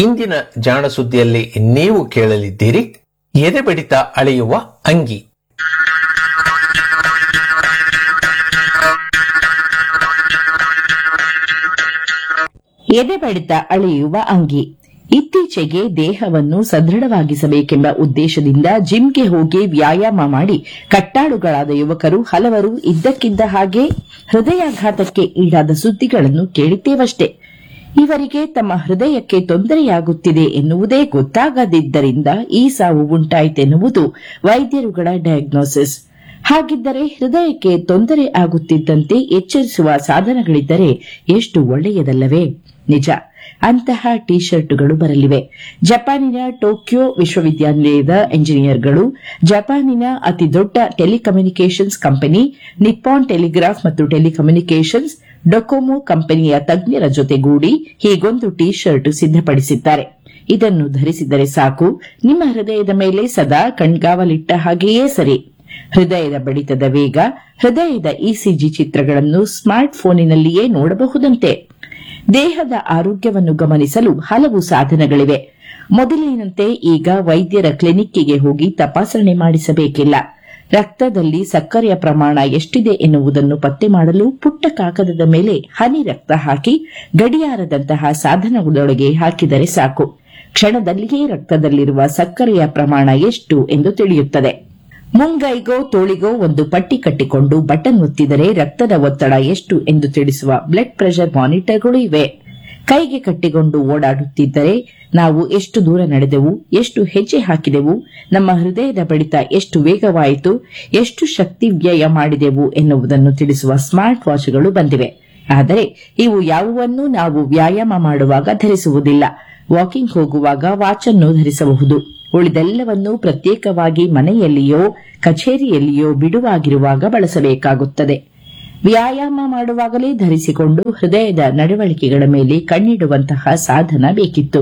ಇಂದಿನ ಜಾಣ ಸುದ್ದಿಯಲ್ಲಿ ನೀವು ಕೇಳಲಿದ್ದೀರಿ ಎದೆ ಬಡಿತ ಅಳೆಯುವ ಅಂಗಿ ಎದೆ ಬಡಿತ ಅಳೆಯುವ ಅಂಗಿ ಇತ್ತೀಚೆಗೆ ದೇಹವನ್ನು ಸದೃಢವಾಗಿಸಬೇಕೆಂಬ ಉದ್ದೇಶದಿಂದ ಜಿಮ್ಗೆ ಹೋಗಿ ವ್ಯಾಯಾಮ ಮಾಡಿ ಕಟ್ಟಾಳುಗಳಾದ ಯುವಕರು ಹಲವರು ಇದ್ದಕ್ಕಿದ್ದ ಹಾಗೆ ಹೃದಯಾಘಾತಕ್ಕೆ ಈಡಾದ ಸುದ್ದಿಗಳನ್ನು ಕೇಳಿದ್ದೇವಷ್ಟೇ ಇವರಿಗೆ ತಮ್ಮ ಹೃದಯಕ್ಕೆ ತೊಂದರೆಯಾಗುತ್ತಿದೆ ಎನ್ನುವುದೇ ಗೊತ್ತಾಗದಿದ್ದರಿಂದ ಈ ಸಾವು ಉಂಟಾಯಿತೆನ್ನುವುದು ವೈದ್ಯರುಗಳ ಡಯಾಗ್ನೋಸಿಸ್ ಹಾಗಿದ್ದರೆ ಹೃದಯಕ್ಕೆ ತೊಂದರೆ ಆಗುತ್ತಿದ್ದಂತೆ ಎಚ್ಚರಿಸುವ ಸಾಧನಗಳಿದ್ದರೆ ಎಷ್ಟು ಒಳ್ಳೆಯದಲ್ಲವೇ ನಿಜ ಅಂತಹ ಟಿ ಶರ್ಟ್ಗಳು ಬರಲಿವೆ ಜಪಾನಿನ ಟೋಕಿಯೋ ವಿಶ್ವವಿದ್ಯಾನಿಲಯದ ಎಂಜಿನಿಯರ್ಗಳು ಜಪಾನಿನ ಅತಿ ದೊಡ್ಡ ಟೆಲಿಕಮ್ಯುನಿಕೇಷನ್ಸ್ ಕಂಪನಿ ನಿಪ್ಪಾನ್ ಟೆಲಿಗ್ರಾಫ್ ಮತ್ತು ಟೆಲಿಕಮ್ಯುನಿಕೇಷನ್ಸ್ ಡೊಕೊಮೊ ಕಂಪನಿಯ ತಜ್ಞರ ಜೊತೆಗೂಡಿ ಹೀಗೊಂದು ಟಿ ಶರ್ಟ್ ಸಿದ್ಧಪಡಿಸಿದ್ದಾರೆ ಇದನ್ನು ಧರಿಸಿದರೆ ಸಾಕು ನಿಮ್ಮ ಹೃದಯದ ಮೇಲೆ ಸದಾ ಕಣ್ಗಾವಲಿಟ್ಟ ಹಾಗೆಯೇ ಸರಿ ಹೃದಯದ ಬಡಿತದ ವೇಗ ಹೃದಯದ ಇಸಿಜಿ ಚಿತ್ರಗಳನ್ನು ಸ್ಮಾರ್ಟ್ ಫೋನಿನಲ್ಲಿಯೇ ನೋಡಬಹುದಂತೆ ದೇಹದ ಆರೋಗ್ಯವನ್ನು ಗಮನಿಸಲು ಹಲವು ಸಾಧನಗಳಿವೆ ಮೊದಲಿನಂತೆ ಈಗ ವೈದ್ಯರ ಕ್ಲಿನಿಕ್ಕಿಗೆ ಹೋಗಿ ತಪಾಸಣೆ ಮಾಡಿಸಬೇಕಿಲ್ಲ ರಕ್ತದಲ್ಲಿ ಸಕ್ಕರೆಯ ಪ್ರಮಾಣ ಎಷ್ಟಿದೆ ಎನ್ನುವುದನ್ನು ಪತ್ತೆ ಮಾಡಲು ಪುಟ್ಟ ಕಾಗದದ ಮೇಲೆ ಹನಿ ರಕ್ತ ಹಾಕಿ ಗಡಿಯಾರದಂತಹ ಸಾಧನಗಳೊಳಗೆ ಹಾಕಿದರೆ ಸಾಕು ಕ್ಷಣದಲ್ಲಿಯೇ ರಕ್ತದಲ್ಲಿರುವ ಸಕ್ಕರೆಯ ಪ್ರಮಾಣ ಎಷ್ಟು ಎಂದು ತಿಳಿಯುತ್ತದೆ ಮುಂಗೈಗೋ ತೋಳಿಗೋ ಒಂದು ಪಟ್ಟಿ ಕಟ್ಟಿಕೊಂಡು ಬಟನ್ ಒತ್ತಿದರೆ ರಕ್ತದ ಒತ್ತಡ ಎಷ್ಟು ಎಂದು ತಿಳಿಸುವ ಬ್ಲಡ್ ಪ್ರೆಷರ್ ಮಾನಿಟರ್ಗಳು ಇವೆ ಕೈಗೆ ಕಟ್ಟಿಕೊಂಡು ಓಡಾಡುತ್ತಿದ್ದರೆ ನಾವು ಎಷ್ಟು ದೂರ ನಡೆದೆವು ಎಷ್ಟು ಹೆಜ್ಜೆ ಹಾಕಿದೆವು ನಮ್ಮ ಹೃದಯದ ಬಡಿತ ಎಷ್ಟು ವೇಗವಾಯಿತು ಎಷ್ಟು ಶಕ್ತಿ ವ್ಯಯ ಮಾಡಿದೆವು ಎನ್ನುವುದನ್ನು ತಿಳಿಸುವ ಸ್ಮಾರ್ಟ್ ವಾಚ್ಗಳು ಬಂದಿವೆ ಆದರೆ ಇವು ಯಾವುವನ್ನೂ ನಾವು ವ್ಯಾಯಾಮ ಮಾಡುವಾಗ ಧರಿಸುವುದಿಲ್ಲ ವಾಕಿಂಗ್ ಹೋಗುವಾಗ ವಾಚ್ ಅನ್ನು ಧರಿಸಬಹುದು ಉಳಿದೆಲ್ಲವನ್ನೂ ಪ್ರತ್ಯೇಕವಾಗಿ ಮನೆಯಲ್ಲಿಯೋ ಕಚೇರಿಯಲ್ಲಿಯೋ ಬಿಡುವಾಗಿರುವಾಗ ಬಳಸಬೇಕಾಗುತ್ತದೆ ವ್ಯಾಯಾಮ ಮಾಡುವಾಗಲೇ ಧರಿಸಿಕೊಂಡು ಹೃದಯದ ನಡವಳಿಕೆಗಳ ಮೇಲೆ ಕಣ್ಣಿಡುವಂತಹ ಸಾಧನ ಬೇಕಿತ್ತು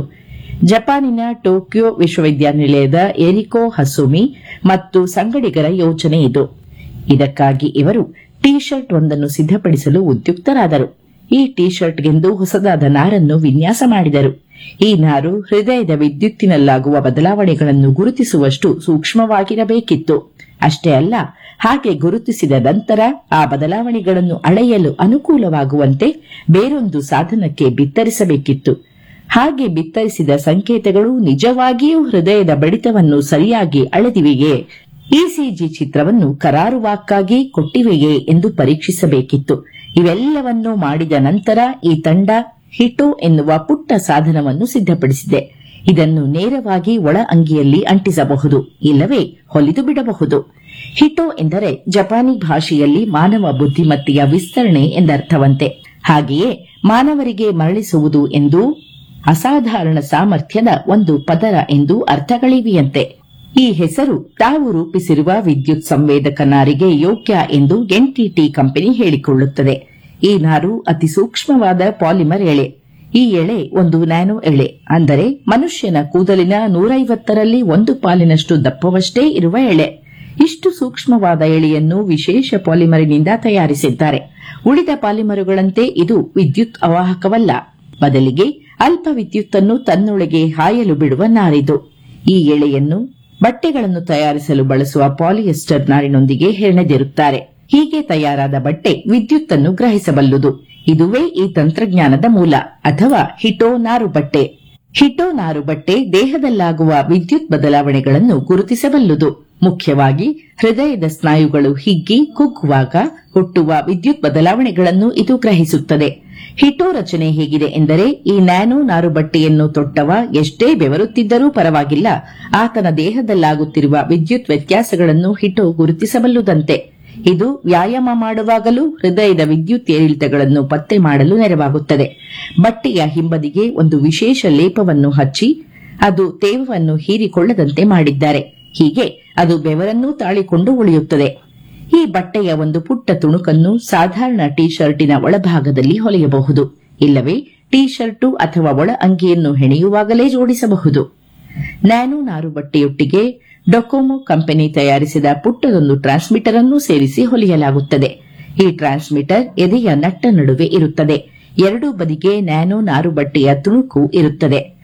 ಜಪಾನಿನ ಟೋಕಿಯೋ ವಿಶ್ವವಿದ್ಯಾನಿಲಯದ ಎರಿಕೋ ಹಸುಮಿ ಮತ್ತು ಸಂಗಡಿಗರ ಯೋಜನೆ ಇದು ಇದಕ್ಕಾಗಿ ಇವರು ಟಿ ಶರ್ಟ್ ಒಂದನ್ನು ಸಿದ್ಧಪಡಿಸಲು ಉದ್ಯುಕ್ತರಾದರು ಈ ಟಿ ಶರ್ಟ್ಗೆಂದು ಹೊಸದಾದ ನಾರನ್ನು ವಿನ್ಯಾಸ ಮಾಡಿದರು ಈ ನಾರು ಹೃದಯದ ವಿದ್ಯುತ್ತಿನಲ್ಲಾಗುವ ಬದಲಾವಣೆಗಳನ್ನು ಗುರುತಿಸುವಷ್ಟು ಸೂಕ್ಷ್ಮವಾಗಿರಬೇಕಿತ್ತು ಅಷ್ಟೇ ಅಲ್ಲ ಹಾಗೆ ಗುರುತಿಸಿದ ನಂತರ ಆ ಬದಲಾವಣೆಗಳನ್ನು ಅಳೆಯಲು ಅನುಕೂಲವಾಗುವಂತೆ ಬೇರೊಂದು ಸಾಧನಕ್ಕೆ ಬಿತ್ತರಿಸಬೇಕಿತ್ತು ಹಾಗೆ ಬಿತ್ತರಿಸಿದ ಸಂಕೇತಗಳು ನಿಜವಾಗಿಯೂ ಹೃದಯದ ಬಡಿತವನ್ನು ಸರಿಯಾಗಿ ಅಳೆದಿವೆಯೇ ಇಸಿಜಿ ಚಿತ್ರವನ್ನು ಕರಾರುವಾಕ್ಕಾಗಿ ಕೊಟ್ಟಿವೆಯೇ ಎಂದು ಪರೀಕ್ಷಿಸಬೇಕಿತ್ತು ಇವೆಲ್ಲವನ್ನೂ ಮಾಡಿದ ನಂತರ ಈ ತಂಡ ಹಿಟೋ ಎನ್ನುವ ಪುಟ್ಟ ಸಾಧನವನ್ನು ಸಿದ್ಧಪಡಿಸಿದೆ ಇದನ್ನು ನೇರವಾಗಿ ಒಳ ಅಂಗಿಯಲ್ಲಿ ಅಂಟಿಸಬಹುದು ಇಲ್ಲವೇ ಹೊಲಿದು ಬಿಡಬಹುದು ಹಿಟೋ ಎಂದರೆ ಜಪಾನಿ ಭಾಷೆಯಲ್ಲಿ ಮಾನವ ಬುದ್ಧಿಮತ್ತೆಯ ವಿಸ್ತರಣೆ ಎಂದರ್ಥವಂತೆ ಹಾಗೆಯೇ ಮಾನವರಿಗೆ ಮರಳಿಸುವುದು ಎಂದು ಅಸಾಧಾರಣ ಸಾಮರ್ಥ್ಯದ ಒಂದು ಪದರ ಎಂದು ಅರ್ಥಗಳಿವೆಯಂತೆ ಈ ಹೆಸರು ತಾವು ರೂಪಿಸಿರುವ ವಿದ್ಯುತ್ ಸಂವೇದಕ ನಾರಿಗೆ ಯೋಗ್ಯ ಎಂದು ಎನ್ಟಿಟಿ ಕಂಪನಿ ಹೇಳಿಕೊಳ್ಳುತ್ತದೆ ಈ ನಾರು ಅತಿ ಸೂಕ್ಷ್ಮವಾದ ಪಾಲಿಮರ್ ಎಳೆ ಈ ಎಳೆ ಒಂದು ನ್ಯಾನೋ ಎಳೆ ಅಂದರೆ ಮನುಷ್ಯನ ಕೂದಲಿನ ನೂರೈವತ್ತರಲ್ಲಿ ಒಂದು ಪಾಲಿನಷ್ಟು ದಪ್ಪವಷ್ಟೇ ಇರುವ ಎಳೆ ಇಷ್ಟು ಸೂಕ್ಷ್ಮವಾದ ಎಳೆಯನ್ನು ವಿಶೇಷ ಪಾಲಿಮರಿನಿಂದ ತಯಾರಿಸಿದ್ದಾರೆ ಉಳಿದ ಪಾಲಿಮರುಗಳಂತೆ ಇದು ವಿದ್ಯುತ್ ಅವಾಹಕವಲ್ಲ ಬದಲಿಗೆ ಅಲ್ಪ ವಿದ್ಯುತ್ತನ್ನು ತನ್ನೊಳಗೆ ಹಾಯಲು ಬಿಡುವ ನಾರಿದು ಈ ಎಳೆಯನ್ನು ಬಟ್ಟೆಗಳನ್ನು ತಯಾರಿಸಲು ಬಳಸುವ ಪಾಲಿಯೆಸ್ಟರ್ ನಾರಿನೊಂದಿಗೆ ಹೆಣೆದಿರುತ್ತಾರೆ ಹೀಗೆ ತಯಾರಾದ ಬಟ್ಟೆ ವಿದ್ಯುತ್ತನ್ನು ಗ್ರಹಿಸಬಲ್ಲುದು ಇದುವೇ ಈ ತಂತ್ರಜ್ಞಾನದ ಮೂಲ ಅಥವಾ ಹಿಟೋ ನಾರು ಬಟ್ಟೆ ಹಿಟೋ ನಾರು ಬಟ್ಟೆ ದೇಹದಲ್ಲಾಗುವ ವಿದ್ಯುತ್ ಬದಲಾವಣೆಗಳನ್ನು ಗುರುತಿಸಬಲ್ಲುದು ಮುಖ್ಯವಾಗಿ ಹೃದಯದ ಸ್ನಾಯುಗಳು ಹಿಗ್ಗಿ ಕುಗ್ಗುವಾಗ ಹುಟ್ಟುವ ವಿದ್ಯುತ್ ಬದಲಾವಣೆಗಳನ್ನು ಇದು ಗ್ರಹಿಸುತ್ತದೆ ಹಿಟೋ ರಚನೆ ಹೇಗಿದೆ ಎಂದರೆ ಈ ನ್ಯಾನೋ ನಾರು ಬಟ್ಟೆಯನ್ನು ತೊಟ್ಟವ ಎಷ್ಟೇ ಬೆವರುತ್ತಿದ್ದರೂ ಪರವಾಗಿಲ್ಲ ಆತನ ದೇಹದಲ್ಲಾಗುತ್ತಿರುವ ವಿದ್ಯುತ್ ವ್ಯತ್ಯಾಸಗಳನ್ನು ಹಿಟೋ ಗುರುತಿಸಬಲ್ಲುದಂತೆ ಇದು ವ್ಯಾಯಾಮ ಮಾಡುವಾಗಲೂ ಹೃದಯದ ವಿದ್ಯುತ್ ಏರಿಳಿತಗಳನ್ನು ಪತ್ತೆ ಮಾಡಲು ನೆರವಾಗುತ್ತದೆ ಬಟ್ಟೆಯ ಹಿಂಬದಿಗೆ ಒಂದು ವಿಶೇಷ ಲೇಪವನ್ನು ಹಚ್ಚಿ ಅದು ತೇವವನ್ನು ಹೀರಿಕೊಳ್ಳದಂತೆ ಮಾಡಿದ್ದಾರೆ ಹೀಗೆ ಅದು ಬೆವರನ್ನೂ ತಾಳಿಕೊಂಡು ಉಳಿಯುತ್ತದೆ ಈ ಬಟ್ಟೆಯ ಒಂದು ಪುಟ್ಟ ತುಣುಕನ್ನು ಸಾಧಾರಣ ಟಿ ಶರ್ಟಿನ ಒಳಭಾಗದಲ್ಲಿ ಹೊಲೆಯಬಹುದು ಇಲ್ಲವೇ ಟಿ ಶರ್ಟು ಅಥವಾ ಒಳ ಅಂಗಿಯನ್ನು ಹೆಣೆಯುವಾಗಲೇ ಜೋಡಿಸಬಹುದು ನ್ಯಾನೋ ನಾರು ಬಟ್ಟೆಯೊಟ್ಟಿಗೆ ಡೊಕೊಮೊ ಕಂಪನಿ ತಯಾರಿಸಿದ ಪುಟ್ಟದೊಂದು ಟ್ರಾನ್ಸ್ಮಿಟರ್ ಅನ್ನು ಸೇರಿಸಿ ಹೊಲಿಯಲಾಗುತ್ತದೆ ಈ ಟ್ರಾನ್ಸ್ಮಿಟರ್ ಎದೆಯ ನಟ್ಟ ನಡುವೆ ಇರುತ್ತದೆ ಎರಡೂ ಬದಿಗೆ ನ್ಯಾನೋ ನಾರು ಬಟ್ಟೆಯ ತುಣುಕು ಇರುತ್ತದೆ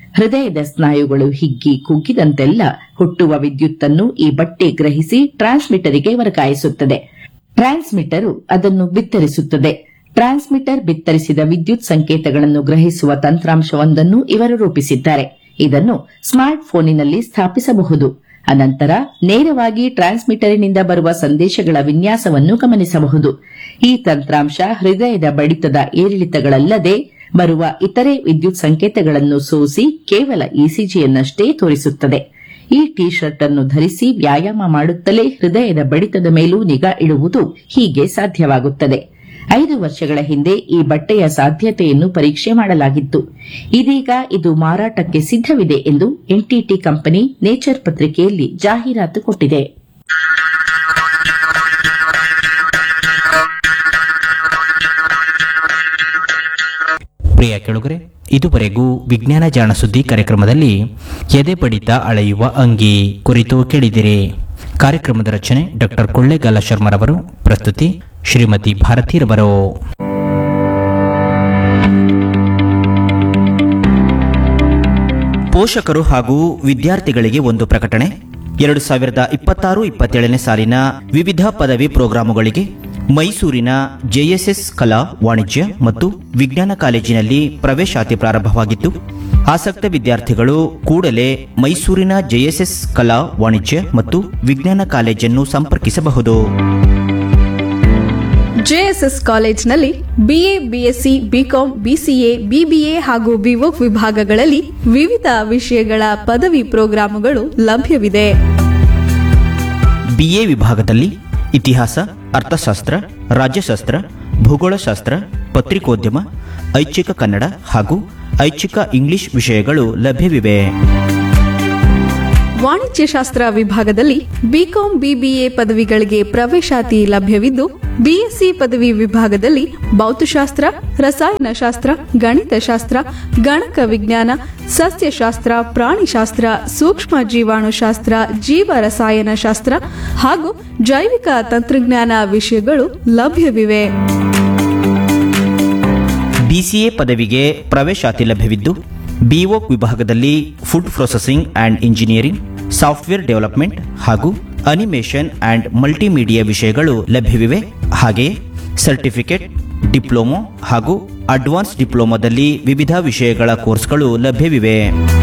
ಹೃದಯದ ಸ್ನಾಯುಗಳು ಹಿಗ್ಗಿ ಕುಗ್ಗಿದಂತೆಲ್ಲ ಹುಟ್ಟುವ ವಿದ್ಯುತ್ತನ್ನು ಈ ಬಟ್ಟೆ ಗ್ರಹಿಸಿ ಟ್ರಾನ್ಸ್ಮಿಟರಿಗೆ ವರ್ಗಾಯಿಸುತ್ತದೆ ಟ್ರಾನ್ಸ್ಮಿಟರು ಅದನ್ನು ಬಿತ್ತರಿಸುತ್ತದೆ ಟ್ರಾನ್ಸ್ಮಿಟರ್ ಬಿತ್ತರಿಸಿದ ವಿದ್ಯುತ್ ಸಂಕೇತಗಳನ್ನು ಗ್ರಹಿಸುವ ತಂತ್ರಾಂಶವೊಂದನ್ನು ಇವರು ರೂಪಿಸಿದ್ದಾರೆ ಇದನ್ನು ಸ್ಮಾರ್ಟ್ ಫೋನಿನಲ್ಲಿ ಸ್ಥಾಪಿಸಬಹುದು ಅನಂತರ ನೇರವಾಗಿ ಟ್ರಾನ್ಸ್ಮಿಟರಿನಿಂದ ಬರುವ ಸಂದೇಶಗಳ ವಿನ್ಯಾಸವನ್ನು ಗಮನಿಸಬಹುದು ಈ ತಂತ್ರಾಂಶ ಹೃದಯದ ಬಡಿತದ ಏರಿಳಿತಗಳಲ್ಲದೆ ಬರುವ ಇತರೆ ವಿದ್ಯುತ್ ಸಂಕೇತಗಳನ್ನು ಸೋಸಿ ಕೇವಲ ಇಸಿಜಿಯನ್ನಷ್ಟೇ ತೋರಿಸುತ್ತದೆ ಈ ಟಿ ಶರ್ಟ್ ಅನ್ನು ಧರಿಸಿ ವ್ಯಾಯಾಮ ಮಾಡುತ್ತಲೇ ಹೃದಯದ ಬಡಿತದ ಮೇಲೂ ನಿಗಾ ಇಡುವುದು ಹೀಗೆ ಸಾಧ್ಯವಾಗುತ್ತದೆ ಐದು ವರ್ಷಗಳ ಹಿಂದೆ ಈ ಬಟ್ಟೆಯ ಸಾಧ್ಯತೆಯನ್ನು ಪರೀಕ್ಷೆ ಮಾಡಲಾಗಿತ್ತು ಇದೀಗ ಇದು ಮಾರಾಟಕ್ಕೆ ಸಿದ್ದವಿದೆ ಎಂದು ಎನ್ಟಿಟಿ ಕಂಪನಿ ನೇಚರ್ ಪತ್ರಿಕೆಯಲ್ಲಿ ಜಾಹೀರಾತು ಕೊಟ್ಟಿದೆ ಪ್ರಿಯ ಕೆಳುಗರೆ ಇದುವರೆಗೂ ವಿಜ್ಞಾನ ಜಾಣ ಸುದ್ದಿ ಕಾರ್ಯಕ್ರಮದಲ್ಲಿ ಎದೆ ಬಡಿತ ಅಳೆಯುವ ಅಂಗಿ ಕುರಿತು ಕೇಳಿದಿರಿ ಕಾರ್ಯಕ್ರಮದ ರಚನೆ ಡಾಕ್ಟರ್ ಕೊಳ್ಳೇಗಾಲ ಶರ್ಮರವರು ಪ್ರಸ್ತುತಿ ಶ್ರೀಮತಿ ಭಾರತೀರವರು ಪೋಷಕರು ಹಾಗೂ ವಿದ್ಯಾರ್ಥಿಗಳಿಗೆ ಒಂದು ಪ್ರಕಟಣೆ ಎರಡು ಸಾವಿರದ ಇಪ್ಪತ್ತಾರು ಇಪ್ಪತ್ತೇಳನೇ ಸಾಲಿನ ವಿವಿಧ ಪದವಿ ಪ್ರೋಗ್ರಾಮುಗಳಿಗೆ ಮೈಸೂರಿನ ಜೆಎಸ್ಎಸ್ ಕಲಾ ವಾಣಿಜ್ಯ ಮತ್ತು ವಿಜ್ಞಾನ ಕಾಲೇಜಿನಲ್ಲಿ ಪ್ರವೇಶಾತಿ ಪ್ರಾರಂಭವಾಗಿದ್ದು ಆಸಕ್ತ ವಿದ್ಯಾರ್ಥಿಗಳು ಕೂಡಲೇ ಮೈಸೂರಿನ ಜೆಎಸ್ಎಸ್ ಕಲಾ ವಾಣಿಜ್ಯ ಮತ್ತು ವಿಜ್ಞಾನ ಕಾಲೇಜನ್ನು ಸಂಪರ್ಕಿಸಬಹುದು ಜೆಎಸ್ಎಸ್ ಕಾಲೇಜ್ನಲ್ಲಿ BA BSc BCom BCA BBA ಹಾಗೂ ಬಿವೋಕ್ ವಿಭಾಗಗಳಲ್ಲಿ ವಿವಿಧ ವಿಷಯಗಳ ಪದವಿ ಪ್ರೋಗ್ರಾಮುಗಳು ಲಭ್ಯವಿದೆ ಬಿಎ ವಿಭಾಗದಲ್ಲಿ ಇತಿಹಾಸ ಅರ್ಥಶಾಸ್ತ್ರ ರಾಜ್ಯಶಾಸ್ತ್ರ ಭೂಗೋಳಶಾಸ್ತ್ರ ಪತ್ರಿಕೋದ್ಯಮ ಐಚ್ಛಿಕ ಕನ್ನಡ ಹಾಗೂ ಐಚ್ಛಿಕ ಇಂಗ್ಲಿಷ್ ವಿಷಯಗಳು ಲಭ್ಯವಿವೆ ವಾಣಿಜ್ಯಶಾಸ್ತ್ರ ವಿಭಾಗದಲ್ಲಿ ಬಿಕಾಂ ಬಿಬಿಎ ಪದವಿಗಳಿಗೆ ಪ್ರವೇಶಾತಿ ಲಭ್ಯವಿದ್ದು ಬಿಎಸ್ಸಿ ಪದವಿ ವಿಭಾಗದಲ್ಲಿ ಭೌತಶಾಸ್ತ್ರ ರಸಾಯನಶಾಸ್ತ್ರ ಗಣಿತಶಾಸ್ತ್ರ ಗಣಕ ವಿಜ್ಞಾನ ಸಸ್ಯಶಾಸ್ತ್ರ ಪ್ರಾಣಿಶಾಸ್ತ್ರ ಸೂಕ್ಷ್ಮ ಜೀವಾಣುಶಾಸ್ತ್ರ ಜೀವ ರಸಾಯನಶಾಸ್ತ್ರ ಹಾಗೂ ಜೈವಿಕ ತಂತ್ರಜ್ಞಾನ ವಿಷಯಗಳು ಲಭ್ಯವಿವೆ ಬಿಸಿಎ ಪದವಿಗೆ ಪ್ರವೇಶಾತಿ ಲಭ್ಯವಿದ್ದು ಬಿಒಕ್ ವಿಭಾಗದಲ್ಲಿ food processing and engineering software development ಹಾಗೂ ಅನಿಮೇಷನ್ ಆ್ಯಂಡ್ ಮಲ್ಟಿಮೀಡಿಯಾ ವಿಷಯಗಳು ಲಭ್ಯವಿವೆ ಹಾಗೆಯೇ ಸರ್ಟಿಫಿಕೇಟ್ ಡಿಪ್ಲೊಮೊ ಹಾಗೂ ಅಡ್ವಾನ್ಸ್ ಡಿಪ್ಲೊಮೊದಲ್ಲಿ ವಿವಿಧ ವಿಷಯಗಳ ಕೋರ್ಸ್ಗಳು ಲಭ್ಯವಿವೆ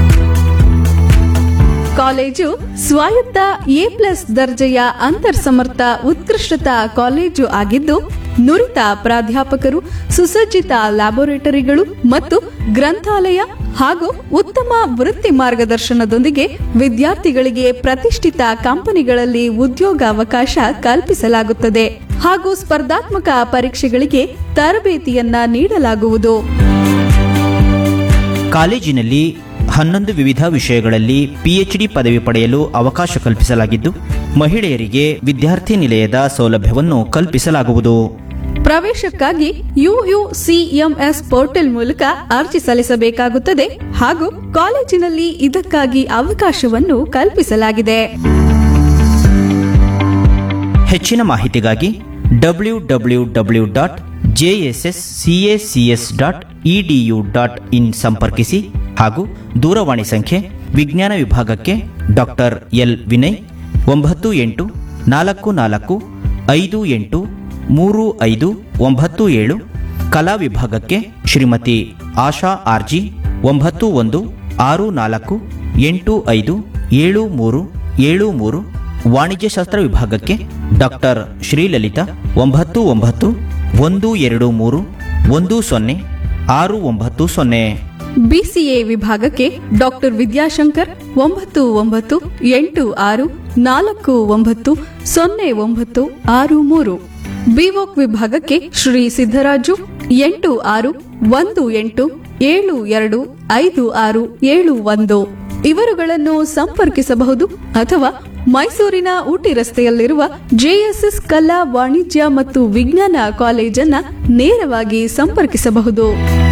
ಕಾಲೇಜು ಸ್ವಾಯತ್ತ ಎ ಪ್ಲಸ್ ದರ್ಜೆಯ ಅಂತರ್ಸಮರ್ಥ ಉತ್ಕೃಷ್ಟತಾ ಕಾಲೇಜು ಆಗಿದ್ದು ನುರಿತ ಪ್ರಾಧ್ಯಾಪಕರು ಸುಸಜ್ಜಿತ ಲ್ಯಾಬೊರೇಟರಿಗಳು ಮತ್ತು ಗ್ರಂಥಾಲಯ ಹಾಗೂ ಉತ್ತಮ ವೃತ್ತಿ ಮಾರ್ಗದರ್ಶನದೊಂದಿಗೆ ವಿದ್ಯಾರ್ಥಿಗಳಿಗೆ ಪ್ರತಿಷ್ಠಿತ ಕಂಪನಿಗಳಲ್ಲಿ ಉದ್ಯೋಗಾವಕಾಶ ಕಲ್ಪಿಸಲಾಗುತ್ತದೆ ಹಾಗೂ ಸ್ಪರ್ಧಾತ್ಮಕ ಪರೀಕ್ಷೆಗಳಿಗೆ ತರಬೇತಿಯನ್ನ ನೀಡಲಾಗುವುದು ಕಾಲೇಜಿನಲ್ಲಿ ಹನ್ನೊಂದು ವಿವಿಧ ವಿಷಯಗಳಲ್ಲಿ ಪಿಎಚ್ಡಿ ಪದವಿ ಪಡೆಯಲು ಅವಕಾಶ ಕಲ್ಪಿಸಲಾಗಿದ್ದು ಮಹಿಳೆಯರಿಗೆ ವಿದ್ಯಾರ್ಥಿ ನಿಲಯದ ಸೌಲಭ್ಯವನ್ನು ಕಲ್ಪಿಸಲಾಗುವುದು ಪ್ರವೇಶಕ್ಕಾಗಿ ಯುಯುಸಿಎಂಎಸ್ ಪೋರ್ಟಲ್ ಮೂಲಕ ಅರ್ಜಿ ಸಲ್ಲಿಸಬೇಕಾಗುತ್ತದೆ ಹಾಗೂ ಕಾಲೇಜಿನಲ್ಲಿ ಇದಕ್ಕಾಗಿ ಅವಕಾಶವನ್ನು ಕಲ್ಪಿಸಲಾಗಿದೆ ಹೆಚ್ಚಿನ ಮಾಹಿತಿಗಾಗಿ W W W dot JSS CACS dot EDU dot in ಸಂಪರ್ಕಿಸಿ ಹಾಗೂ ದೂರವಾಣಿ ಸಂಖ್ಯೆ ವಿಜ್ಞಾನ ವಿಭಾಗಕ್ಕೆ ಡಾಕ್ಟರ್ ಎಲ್ ವಿನಯ್ ಒಂಬತ್ತು ಎಂಟು ನಾಲ್ಕು ನಾಲ್ಕು ಐದು ಎಂಟು ಮೂರು ಐದು ಒಂಬತ್ತು ಏಳು ಕಲಾ ವಿಭಾಗಕ್ಕೆ ಶ್ರೀಮತಿ ಆಶಾ ಆರ್ಜಿ ಒಂಬತ್ತು ಒಂದು ಆರು ನಾಲ್ಕು ಎಂಟು ಐದು ಏಳು ಮೂರು ಏಳು ಮೂರು ವಾಣಿಜ್ಯಶಾಸ್ತ್ರ ವಿಭಾಗಕ್ಕೆ ಡಾಕ್ಟರ್ ಶ್ರೀಲಲಿತಾ ಒಂಬತ್ತು ಒಂಬತ್ತು ಒಂದು ಎರಡು ಮೂರು ಒಂದು ಸೊನ್ನೆ ಆರು ಒಂಬತ್ತು ಸೊನ್ನೆ ಬಿಸಿಎ ವಿಭಾಗಕ್ಕೆ ಡಾಕ್ಟರ್ ವಿದ್ಯಾಶಂಕರ್ ಒಂಬತ್ತು ಒಂಬತ್ತು ಎಂಟು ಆರು ನಾಲ್ಕು ಒಂಬತ್ತು ಸೊನ್ನೆ ಒಂಬತ್ತು ಆರು ಮೂರು ಬಿವೋಕ್ ವಿಭಾಗಕ್ಕೆ ಶ್ರೀ ಸಿದ್ದರಾಜು ಎಂಟು ಆರು ಒಂದು ಎಂಟು ಏಳು ಎರಡು ಐದು ಆರು ಏಳು ಒಂದು ಇವರುಗಳನ್ನು ಸಂಪರ್ಕಿಸಬಹುದು ಅಥವಾ ಮೈಸೂರಿನ ಊಟಿ ರಸ್ತೆಯಲ್ಲಿರುವ ಜೆಎಸ್ಎಸ್ ಕಲಾ ವಾಣಿಜ್ಯ ಮತ್ತು ವಿಜ್ಞಾನ ಕಾಲೇಜನ್ನ ನೇರವಾಗಿ ಸಂಪರ್ಕಿಸಬಹುದು